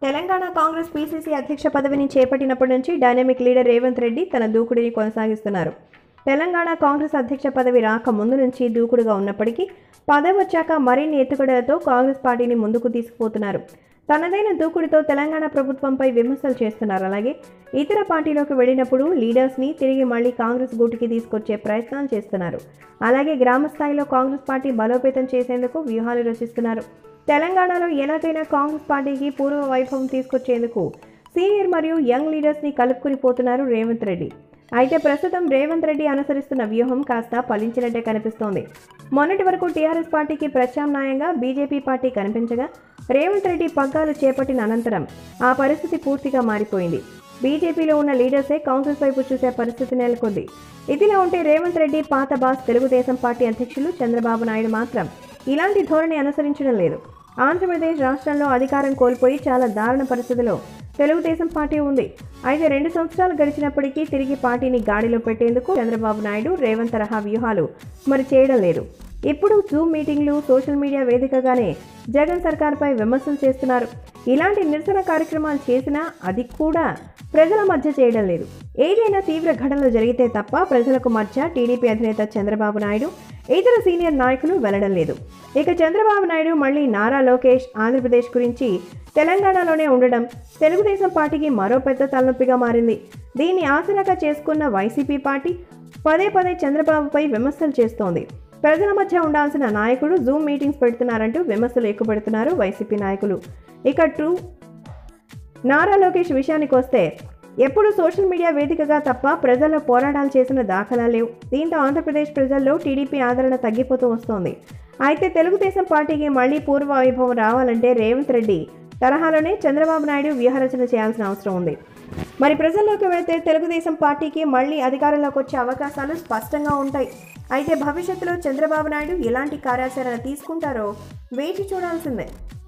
Telangana Congress PCC అధ్యక్ష పదవిని చేపట్టినప్పటి నుంచి డైనమిక్ లీడర్ రేవంత్ రెడ్డి తన దూకుడిని కొనసాగిస్తున్నారు తెలంగాణ కాంగ్రెస్ అధ్యక్ష పదవి రాక ముందు నుంచి దూకుడుగా ఉన్నప్పటికీ పదవి వచ్చాక మరిన్ని ఎత్తుగడలతో కాంగ్రెస్ పార్టీని ముందుకు తీసుకుపోతున్నారు తనదైన దూకుడితో తెలంగాణ ప్రభుత్వంపై విమర్శలు చేస్తున్నారు అలాగే ఇతర పార్టీలోకి వెళ్ళినప్పుడు లీడర్స్ని తిరిగి మళ్ళీ కాంగ్రెస్ గూటికి తీసుకొచ్చే ప్రయత్నాలు చేస్తున్నారు అలాగే గ్రామ స్థాయిలో కాంగ్రెస్ పార్టీ బలోపేతం చేసేందుకు వ్యూహాలు రచిస్తున్నారు తెలంగాణలో ఎలాగైనా కాంగ్రెస్ పార్టీకి పూర్వ వైభవం తీసుకొచ్చేందుకు సీనియర్ మరియు యంగ్ లీడర్స్ని కలుపుకుని పోతున్నారు రేవంత్ రెడ్డి అయితే ప్రస్తుతం రేవంత్ రెడ్డి అనుసరిస్తున్న వ్యూహం కాస్త ఫలించినట్టే కనిపిస్తోంది మొన్నటి వరకు టీఆర్ఎస్ పార్టీకి ప్రత్యామ్నాయంగా బీజేపీ పార్టీ కనిపించగా రేవంత్ రెడ్డి పగ్గాలు చేపట్టిన అనంతరం ఆ పరిస్థితి పూర్తిగా మారిపోయింది బీజేపీలో ఉన్న లీడర్సే కాంగ్రెస్ వైపు చూసే పరిస్థితి నెలకొంది ఇదిలా ఉంటే రేవంత్ రెడ్డి పాత బాస్ తెలుగుదేశం పార్టీ అధ్యక్షులు చంద్రబాబు నాయుడు మాత్రం ఇలాంటి ధోరణి అనుసరించడం లేదు ఆంధ్రప్రదేశ్ రాష్ట్రంలో అధికారం కోల్పోయి చాలా దారుణ పరిస్థితిలో తెలుగుదేశం పార్టీ ఉంది అయితే రెండు సంవత్సరాలు గడిచినప్పటికీ తిరిగి పార్టీని గాడిలో పెట్టేందుకు చంద్రబాబు నాయుడు రేవంత్ తరహా వ్యూహాలు మరి చేయడం లేదు ఇప్పుడు జూమ్ మీటింగ్లు సోషల్ మీడియా వేదికగానే జగన్ సర్కార్పై విమర్శలు చేస్తున్నారు ఇలాంటి నిరసన కార్యక్రమాలు చేసినా అది కూడా ప్రజల మధ్య చేయడం లేదు ఏదైనా తీవ్ర ఘటనలు జరిగితే తప్ప ప్రజలకు మధ్య టీడీపీ అధినేత చంద్రబాబు నాయుడు ఇతర సీనియర్ నాయకులు వెళ్లడం లేదు ఇక చంద్రబాబు నాయుడు మళ్ళీ నారా లోకేష్ ఆంధ్రప్రదేశ్ గురించి తెలంగాణలోనే ఉండడం తెలుగుదేశం పార్టీకి మరో పెద్ద తలనొప్పిగా మారింది దీన్ని ఆసరాగా చేసుకున్న వైసీపీ పార్టీ పదే పదే చంద్రబాబుపై విమర్శలు చేస్తోంది ప్రజల మధ్య ఉండాల్సిన నాయకుడు జూమ్ మీటింగ్స్ పెడుతున్నారంటూ విమర్శలు ఎక్కుపెడుతున్నారు వైసీపీ నాయకులు ఇక ట్రూ నారా లోకేష్ విషయానికి వస్తే ఎప్పుడు సోషల్ మీడియా వేదికగా తప్ప ప్రజల్లో పోరాటాలు చేసిన దాఖలా లేవు దీంతో ఆంధ్రప్రదేశ్ ప్రజల్లో టీడీపీ ఆదరణ తగ్గిపోతూ వస్తోంది అయితే తెలుగుదేశం పార్టీకి మళ్లీ పూర్వ వైభవం రావాలంటే రేవంత్ రెడ్డి తరహాలోనే చంద్రబాబు నాయుడు వ్యూహరచన చేయాల్సిన అవసరం ఉంది మరి ప్రజల్లోకి వెళితే తెలుగుదేశం పార్టీకి మళ్ళీ అధికారంలోకి వచ్చే అవకాశాలు స్పష్టంగా ఉంటాయి అయితే భవిష్యత్తులో చంద్రబాబు నాయుడు ఎలాంటి కార్యాచరణ తీసుకుంటారో వేచి చూడాల్సిందే